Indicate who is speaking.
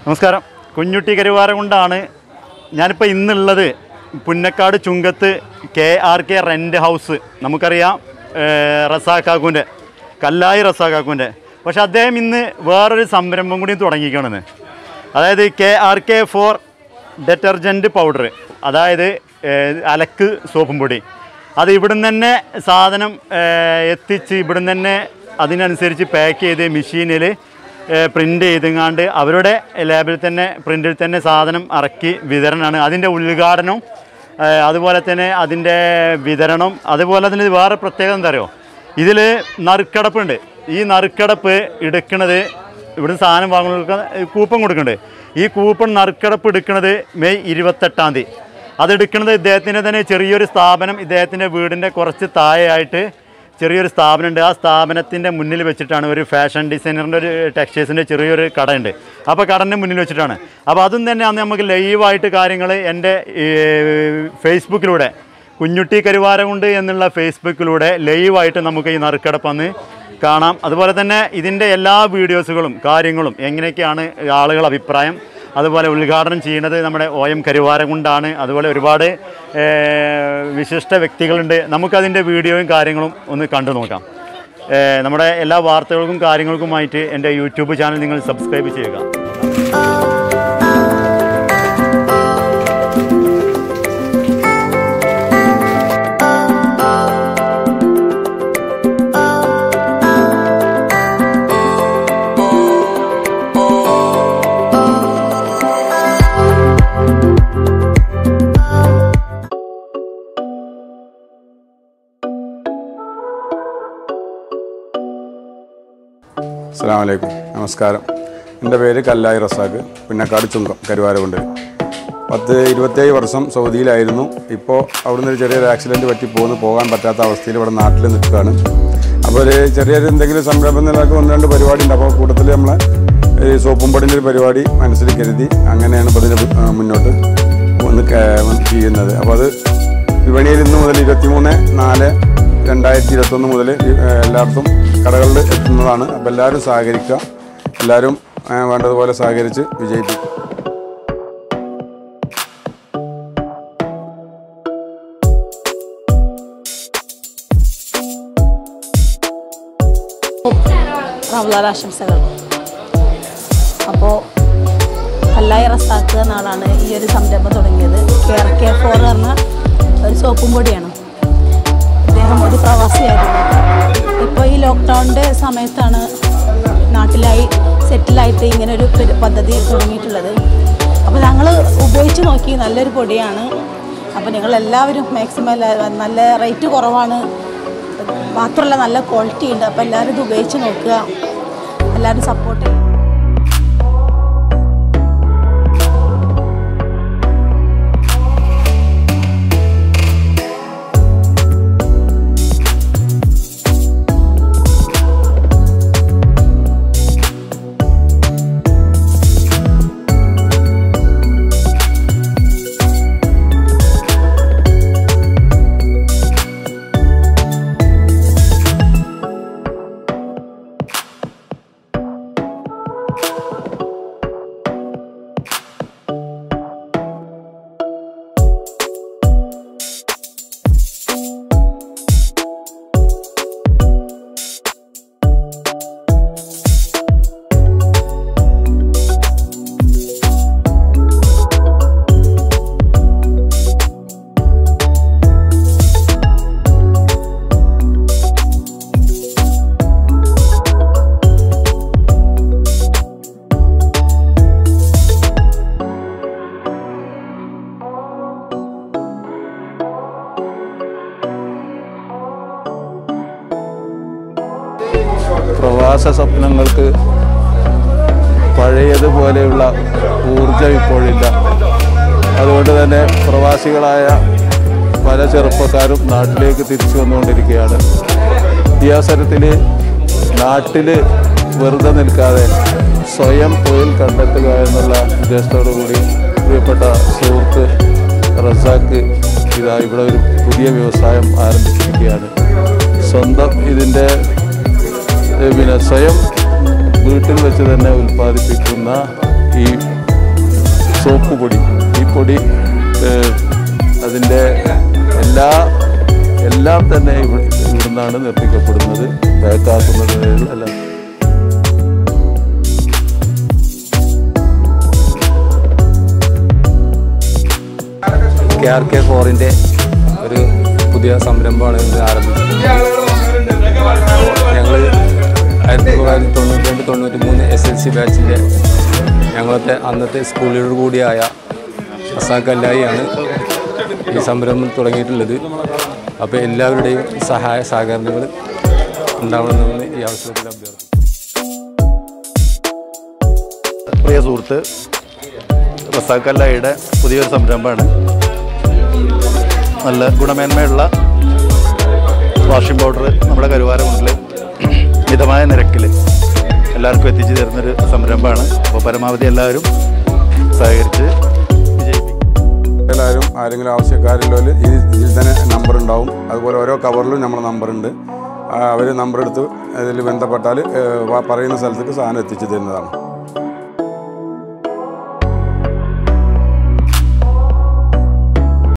Speaker 1: നമസ്കാരം കുഞ്ഞുട്ടി കരുവാരകുണ്ടാണ് ഞാനിപ്പോൾ ഇന്നുള്ളത് Punnakkad Chunkath K R K rent house നമുക്കറിയാം ഏഹ്, റസാഖാക്കുൻ്റെ കല്ലായി റസാഖാക്കുൻ്റെ പക്ഷെ അദ്ദേഹം ഇന്ന് വേറൊരു സംരംഭം കൂടി തുടങ്ങിക്കണമെന്ന് അതായത് K R K for detergent powder അതായത് ഏഹ്, അലക്ക് സോപ്പും പൊടി അത് ഇവിടുന്ന് തന്നെ സാധനം ഏഹ്, എത്തിച്ച് ഇവിടുന്ന് തന്നെ അതിനനുസരിച്ച് പാക്ക് ചെയ്ത് മെഷീനിൽ പ്രിൻ്റ് ചെയ്തെങ്ങാണ്ട് അവരുടെ ലാബിൽ തന്നെ പ്രിൻ്റിൽ തന്നെ സാധനം ഇറക്കി വിതരണമാണ് അതിൻ്റെ ഉദ്ഘാടനം ഏഹ്, അതുപോലെ തന്നെ അതിൻ്റെ വിതരണം അതുപോലെ തന്നെ ഇത് വേറെ പ്രത്യേകത എന്താ അറിയോ ഇതിൽ നറുക്കടപ്പുണ്ട് ഈ നറുക്കടപ്പ് എടുക്കുന്നത് ഇവിടുന്ന് സാധനം വാങ്ങുന്നവർക്ക് കൂപ്പൺ കൊടുക്കുന്നുണ്ട് ഈ കൂപ്പൺ നറുക്കടപ്പ് എടുക്കുന്നത് മെയ് ഇരുപത്തെട്ടാം തീയതി അതെടുക്കുന്നത് ഇദ്ദേഹത്തിൻ്റെ തന്നെ ചെറിയൊരു സ്ഥാപനം ഇദ്ദേഹത്തിൻ്റെ വീടിൻ്റെ കുറച്ച് താഴെയായിട്ട് ചെറിയൊരു സ്ഥാപനമുണ്ട് ആ സ്ഥാപനത്തിൻ്റെ മുന്നിൽ വെച്ചിട്ടാണ് ഒരു ഫാഷൻ ഡിസൈനറിൻ്റെ ഒരു ടെക്സ്റ്റൈൽസിൻ്റെ ചെറിയൊരു കടയുണ്ട് അപ്പോൾ കടൻ്റെ മുന്നിൽ വെച്ചിട്ടാണ് അപ്പോൾ അതും തന്നെ അന്ന് നമുക്ക് ലൈവായിട്ട് കാര്യങ്ങൾ എൻ്റെ ഈ, ഫേസ്ബുക്കിലൂടെ കുഞ്ഞുട്ടി കരുവാരകുണ്ട് എന്നുള്ള ഫേസ്ബുക്കിലൂടെ ലൈവായിട്ട് നമുക്ക് ഈ നറുക്കടപ്പന്ന് കാണാം അതുപോലെ തന്നെ ഇതിൻ്റെ എല്ലാ വീഡിയോസുകളും കാര്യങ്ങളും എങ്ങനെയൊക്കെയാണ് ആളുകൾ അഭിപ്രായം അതുപോലെ ഉദ്ഘാടനം ചെയ്യുന്നത് നമ്മുടെ ഒ എം കരുവാരകുണ്ടാണ് അതുപോലെ ഒരുപാട് ഏഹ്, വിശിഷ്ട വ്യക്തികളുണ്ട് നമുക്കതിൻ്റെ വീഡിയോയും കാര്യങ്ങളും ഒന്ന് കണ്ടു നോക്കാം ഏഹ്, നമ്മുടെ എല്ലാ വാർത്തകൾക്കും കാര്യങ്ങൾക്കുമായിട്ട് എൻ്റെ യൂട്യൂബ് ചാനൽ നിങ്ങൾ സബ്സ്ക്രൈബ് ചെയ്യുക
Speaker 2: അസ്സാം വലൈക്കും നമസ്കാരം എൻ്റെ പേര് കല്ലായി റസാഖ് പുന്നക്കാട് ചുങ്കം കരുവാരകുണ്ട് പത്ത് ഇരുപത്തേഴ് വർഷം സൗദിയിലായിരുന്നു ഇപ്പോൾ അവിടുന്ന് ഒരു ചെറിയൊരു ആക്സിഡൻറ്റ് പറ്റി പോകുന്നു പോകാൻ പറ്റാത്ത അവസ്ഥയിൽ ഇവിടെ നാട്ടിൽ നിൽക്കുകയാണ് അപ്പോൾ ഒരു ചെറിയൊരു എന്തെങ്കിലും സംരംഭം നിലക്ക് ഒന്ന് രണ്ട് പരിപാടി ഉണ്ട് അപ്പോൾ കൂട്ടത്തിൽ നമ്മളെ ഈ സോപ്പും പൊടിൻ്റെ ഒരു പരിപാടി മനസ്സിൽ കരുതി അങ്ങനെയാണ് ഇപ്പോൾ ഇതിന് ആ, മുന്നോട്ട് ഒന്ന് കേ- ചെയ്യുന്നത് അപ്പോൾ അത് വിപണിയിൽ ഇന്ന് മുതൽ ഇരുപത്തിമൂന്ന് നാല് രണ്ടായിരത്തി ഇരുപത്തൊന്ന് മുതൽ എല്ലായിടത്തും കടകളിൽ എത്തുന്നതാണ് അപ്പോൾ എല്ലാവരും സഹകരിക്കുക എല്ലാവരും ആ, വേണ്ടതുപോലെ സഹകരിച്ച് വിജയിപ്പിക്കും
Speaker 3: റംസാൻ ആശംസകൾ അപ്പോൾ കല്ലായി റസാക്ക് എന്ന ആളാണ് ഈ ഒരു സംരംഭം തുടങ്ങിയത് കെയർ കെ ഫോർ എന്ന ഒരു സോപ്പും പൊടിയാണ് അദ്ദേഹം ഒരു പ്രവാസിയായിരുന്നു ഇപ്പോൾ ഈ ലോക്ക്ഡൗണിൻ്റെ സമയത്താണ് നാട്ടിലായി സെറ്റിലായിട്ട് ഇങ്ങനെ ഒരു പരി- പദ്ധതി തുടങ്ങിയിട്ടുള്ളത് അപ്പോൾ ഞങ്ങൾ ഉപയോഗിച്ച് നോക്കി നല്ലൊരു പൊടിയാണ് അപ്പോൾ നിങ്ങൾ എല്ലാവരും മാക്സിമം നല്ല റേറ്റ് കുറവാണ് മാത്രമല്ല നല്ല ക്വാളിറ്റി ഉണ്ട് അപ്പോൾ എല്ലാവരും ഇത് ഉപയോഗിച്ച് നോക്കുക എല്ലാവരും സപ്പോർട്ട് ചെയ്യും
Speaker 4: പ്രവാസ സ്വപ്നങ്ങൾക്ക് പഴയതുപോലെയുള്ള ഊർജം ഇപ്പോഴില്ല അതുകൊണ്ട് തന്നെ പ്രവാസികളായ പല ചെറുപ്പക്കാരും നാട്ടിലേക്ക് തിരിച്ചു വന്നുകൊണ്ടിരിക്കുകയാണ് ഈ അവസരത്തിൽ നാട്ടിൽ വെറുതെ നിൽക്കാതെ സ്വയം തൊഴിൽ കണ്ടെത്തുക എന്നുള്ള ഉദ്ദേശത്തോടു കൂടി പ്രിയപ്പെട്ട സുഹൃത്ത് റസാക്ക് ഇതാ ഇവിടെ ഒരു പുതിയ വ്യവസായം ആരംഭിച്ചിരിക്കുകയാണ് സ്വന്തം ഇതിൻ്റെ ഏഹ് പിന്നെ സ്വയം വീട്ടിൽ വെച്ച് തന്നെ ഉൽപ്പാദിപ്പിക്കുന്ന ഈ സോപ്പ് പൊടി ഈ പൊടി ഏഹ്, അതിൻ്റെ എല്ലാ എല്ലാം തന്നെ ഇവ- ഇവിടുന്നാണ് നിർമ്മിക്കപ്പെടുന്നത് പാക്കാക്കുന്നത് എല്ലാം
Speaker 5: കെ ആർ കെ ഫോറിൻ്റെ ഒരു പുതിയ സംരംഭമാണ് ഇത് ആരംഭിച്ചത് ഞങ്ങൾ ആയിരത്തി തൊള്ളായിരത്തി തൊണ്ണൂറ്റി രണ്ട് തൊണ്ണൂറ്റി മൂന്ന് എസ് എൽ സി ബാച്ചിൻ്റെ ഞങ്ങളത്തെ അന്നത്തെ സ്കൂളുകൾ കൂടിയായ അസാക്കല്ലായിയാണ് ഈ സംരംഭം തുടങ്ങിയിട്ടുള്ളത് അപ്പോൾ എല്ലാവരുടെയും സഹായ സഹകരണങ്ങൾ ഉണ്ടാവണമെന്ന് ഈ അവസരത്തിൽ അഭ്യർത്ഥിക്കുന്നു
Speaker 1: പ്രിയ സുഹൃത്ത് റസാക്കല്ലായുടെ പുതിയൊരു സംരംഭമാണ് നല്ല ഗുണമേന്മയുള്ള വാഷിംഗ് പൗഡർ നമ്മുടെ കരുവാരകുണ്ടിൽ മിതമായ നിരക്കിൽ എല്ലാവർക്കും എത്തിച്ചു തരുന്നൊരു സംരംഭമാണ് അപ്പോൾ പരമാവധി എല്ലാവരും സഹകരിച്ച് വിജയിപ്പിക്കും
Speaker 2: എല്ലാവരും ആരെങ്കിലും ആവശ്യക്കാരുള്ളവർ ഈ ഇതിൽ തന്നെ നമ്പർ ഉണ്ടാവും അതുപോലെ ഓരോ കവറിലും നമ്മുടെ നമ്പറുണ്ട് അവർ നമ്പർ എടുത്ത് അതിൽ ബന്ധപ്പെട്ടാൽ ഏഹ്, പറയുന്ന സ്ഥലത്തേക്ക് സാധനം എത്തിച്ചു തരുന്നതാണ്